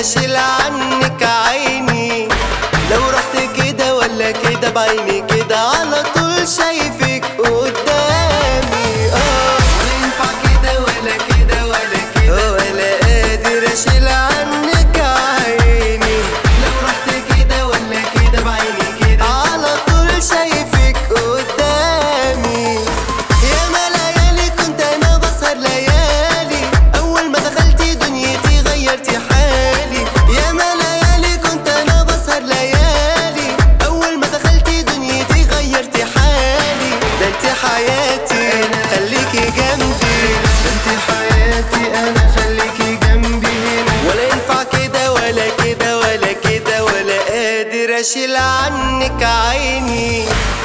اشيل عنك عيني لو رحت كده ولا كده بعيني كده على طول شايفك قدامي اه ولا ينفع كده ولا كده ولا كده ولا قادر اشيل عنك عيني لو رحت كده ولا كده بعيني كده على طول شايفك قدامي يا ما ليالي كنت انا بسهر ليالي اول ما دخلتي دنيتي غيرتي حالي يا ما ليالي كنت انا بسهر ليالي اول ما دخلتي دنيتي غيرتي حالي ده انت حياتي خليكي جنبي ده انت حياتي انا خليكي جنبي هنا ولا ينفع كده ولا كده ولا كده ولا قادر اشيل عنك عيني